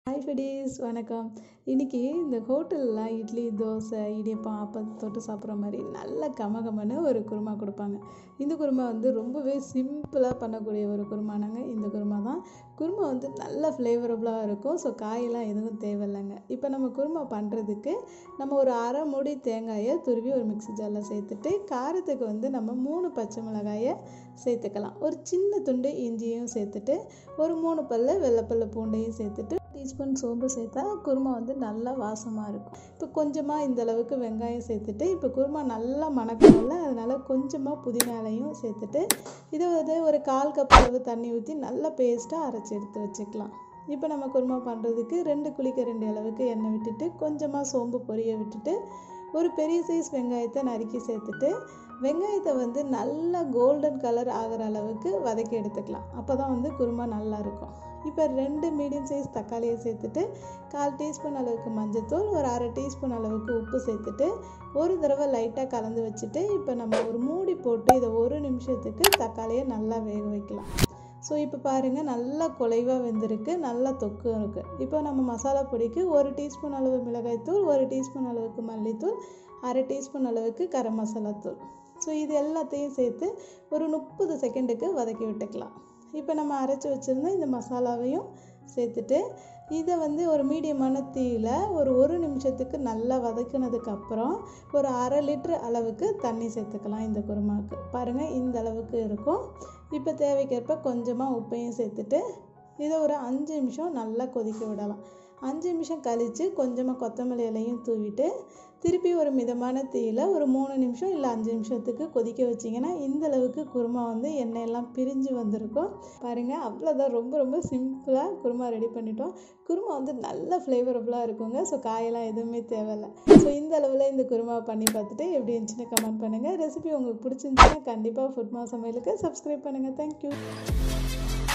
hi ஃபெடிஸ் வணக்கம் இன்றைக்கி இந்த ஹோட்டல்லாம் இட்லி தோசை இடியப்பம் அப்பம் தொட்டு சாப்பிட்ற மாதிரி நல்ல கமகமன்னு ஒரு குருமா கொடுப்பாங்க இந்த குருமா வந்து ரொம்பவே சிம்பிளாக பண்ணக்கூடிய ஒரு குருமானாங்க இந்த குருமா தான் குருமா வந்து நல்ல ஃப்ளேவரபுளாக இருக்கும் ஸோ காயெல்லாம் எதுவும் தேவையில்லைங்க இப்போ நம்ம குருமா பண்ணுறதுக்கு நம்ம ஒரு அரை மூடி தேங்காயை துருவி ஒரு மிக்ஸி ஜாரில் சேர்த்துட்டு காரத்துக்கு வந்து நம்ம மூணு பச்சை மிளகாயை சேர்த்துக்கலாம் ஒரு சின்ன துண்டு இஞ்சியும் சேர்த்துட்டு ஒரு மூணு பல்லு வெள்ளைப்பல்லு பூண்டையும் சேர்த்துட்டு டீஸ்பூன் சோம்பு சேர்த்தா குருமா வந்து நல்லா வாசமாக இருக்கும் இப்போ கொஞ்சமாக இந்த அளவுக்கு வெங்காயம் சேர்த்துட்டு இப்போ குருமா நல்லா மணக்கணும்ல அதனால் கொஞ்சமாக புதினாலையும் சேர்த்துட்டு இதை வந்து ஒரு கால் கப் அளவு தண்ணி ஊற்றி நல்லா பேஸ்ட்டாக அரைச்சி எடுத்து வச்சுக்கலாம் இப்போ நம்ம குருமா பண்ணுறதுக்கு ரெண்டு குளிக்க ரெண்டு அளவுக்கு எண்ணெய் விட்டுட்டு கொஞ்சமாக சோம்பு பொரிய விட்டுட்டு ஒரு பெரிய சைஸ் வெங்காயத்தை நறுக்கி சேர்த்துட்டு வெங்காயத்தை வந்து நல்லா கோல்டன் கலர் ஆகிற அளவுக்கு வதக்கி எடுத்துக்கலாம் அப்போ தான் வந்து குருமா நல்லா இருக்கும் இப்போ ரெண்டு மீடியம் சைஸ் தக்காளியை சேர்த்துட்டு கால் டீஸ்பூன் அளவுக்கு மஞ்சத்தூள் ஒரு அரை டீஸ்பூன் அளவுக்கு உப்பு சேர்த்துட்டு ஒரு தடவை லைட்டாக கலந்து வச்சுட்டு இப்போ நம்ம ஒரு மூடி போட்டு இதை ஒரு நிமிஷத்துக்கு தக்காளியை நல்லா வேக வைக்கலாம் ஸோ இப்போ பாருங்கள் நல்லா குலைவாக வெந்திருக்கு நல்லா தொக்கும் இருக்குது இப்போ நம்ம மசாலா பொடிக்கு ஒரு டீஸ்பூன் அளவு மிளகாய்த்தூள் ஒரு டீஸ்பூன் அளவுக்கு மல்லித்தூள் அரை டீஸ்பூன் அளவுக்கு கரம் மசாலா தூள் ஸோ இது எல்லாத்தையும் சேர்த்து ஒரு முப்பது செகண்டுக்கு வதக்கி விட்டுக்கலாம் இப்போ நம்ம அரைச்சி வச்சுருந்த இந்த மசாலாவையும் சேர்த்துட்டு இதை வந்து ஒரு மீடியமான தீயில் ஒரு ஒரு நிமிஷத்துக்கு நல்லா வதக்கினதுக்கப்புறம் ஒரு அரை லிட்ரு அளவுக்கு தண்ணி சேர்த்துக்கலாம் இந்த குருமாவுக்கு பாருங்கள் இந்த அளவுக்கு இருக்கும் இப்போ தேவைக்கேற்ப கொஞ்சமாக உப்பையும் சேர்த்துட்டு இதை ஒரு அஞ்சு நிமிஷம் நல்லா கொதிக்க விடலாம் அஞ்சு நிமிஷம் கழித்து கொஞ்சமாக கொத்தமல்லி இலையும் தூவிட்டு திருப்பி ஒரு மிதமான தீயில் ஒரு மூணு நிமிஷம் இல்லை அஞ்சு நிமிஷத்துக்கு கொதிக்க வச்சிங்கன்னா இந்த அளவுக்கு குருமா வந்து எண்ணெயெல்லாம் பிரிஞ்சு வந்திருக்கும் பாருங்கள் அவ்வளோதான் ரொம்ப ரொம்ப சிம்பிளாக குருமா ரெடி பண்ணிட்டோம் குருமா வந்து நல்ல ஃப்ளேவரபுளாக இருக்குங்க ஸோ காயெல்லாம் எதுவுமே தேவையில்லை ஸோ இந்த அளவில் இந்த குருமாவை பண்ணி பார்த்துட்டு எப்படி இருந்துச்சுன்னு கமெண்ட் பண்ணுங்கள் ரெசிபி உங்களுக்கு பிடிச்சிருந்துச்சுன்னா கண்டிப்பாக ஃபுட்மா சமையலுக்கு சப்ஸ்கிரைப் பண்ணுங்கள் தேங்க்யூ